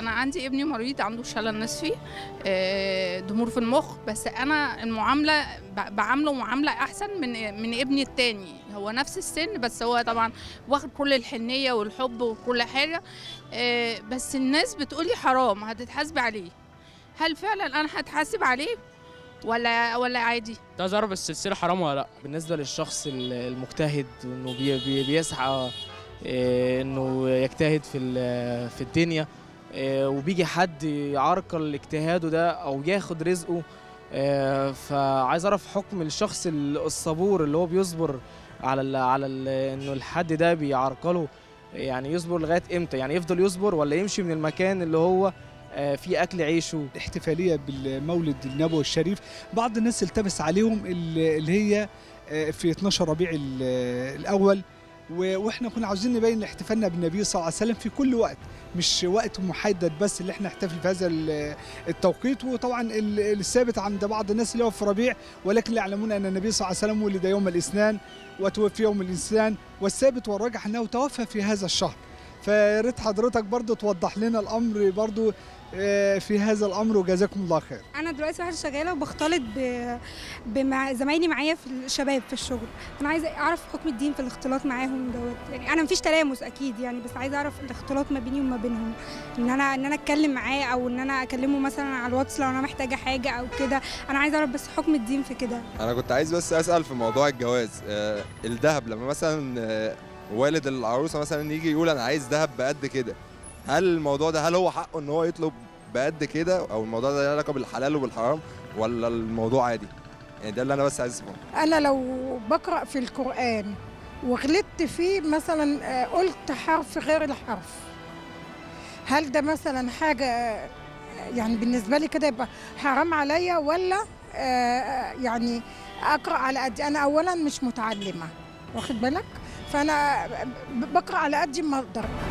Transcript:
انا عندي ابني مريض عنده شلل نصفي آه، ضمور في المخ بس انا المعامله ب- بعامله معامله احسن من من ابني التاني هو نفس السن بس هو طبعا واخد كل الحنيه والحب وكل حاجه آه، بس الناس بتقولي حرام هتتحاسبي عليه هل فعلا انا هتحاسب عليه ولا ولا عادي كنت عايز اعرف السلسله حرام ولا لا بالنسبة للشخص ال- المجتهد انه بي بي بيسعى آه، انه يجتهد في ال- في الدنيا آه، وبيجي حد يعرقل اجتهاده ده او ياخد رزقه آه، فعايز اعرف حكم الشخص ال- الصبور اللي هو بيصبر على ال على ال انه الحد ده بيعرقله يعني يصبر لغايه امتى يعني يفضل يصبر ولا يمشي من المكان اللي هو آه، فيه اكل عيشه احتفاليه بالمولد النبوي الشريف بعض الناس التبس عليهم ال- اللي هي آه، في 12 ربيع ال- الاول و- واحنا كنا عاوزين نبين احتفالنا بالنبي صلى الله عليه وسلم في كل وقت مش وقت محدد بس اللي احنا نحتفل في هذا ال- التوقيت وطبعا ال- الثابت عند بعض الناس اللي هو في ربيع ولكن لا يعلمون ان النبي صلى الله عليه وسلم ولد يوم الاثنين وتوفي يوم الاثنين والثابت والراجح انه توفى في هذا الشهر فيا ريت حضرتك برضو توضح لنا الامر برضو آه، في هذا الامر وجزاكم الله خير انا دلوقتي واحده شغاله وبختلط ب... بمع زمايلي معايا في الشباب في الشغل انا عايزه اعرف حكم الدين في الاختلاط معاهم دوت يعني انا مفيش تلامس اكيد يعني بس عايزه اعرف الاختلاط ما بيني وما بينهم ان انا ان انا اتكلم معاه او ان انا اكلمه مثلا على الواتس لو انا محتاجه حاجه او كده انا عايزه اعرف بس حكم الدين في كده انا كنت عايز بس اسال في موضوع الجواز آه الذهب لما مثلا آه والد العروسه مثلا يجي يقول انا عايز ذهب بقد كده هل الموضوع ده هل هو حقه ان هو يطلب بقد كده او الموضوع ده له علاقه بالحلال وبالحرام ولا الموضوع عادي يعني ده اللي انا بس عايز افهمه أنا لو بقرأ في القرآن وغلطت فيه مثلا آه، قلت حرف غير الحرف هل ده مثلا حاجة آه، يعني بالنسبة لي كده يبقى حرام عليا ولا آه، يعني أقرأ على قدي أنا أولا مش متعلمة واخد بالك فأنا ب- بقرأ على قدي ما أقدر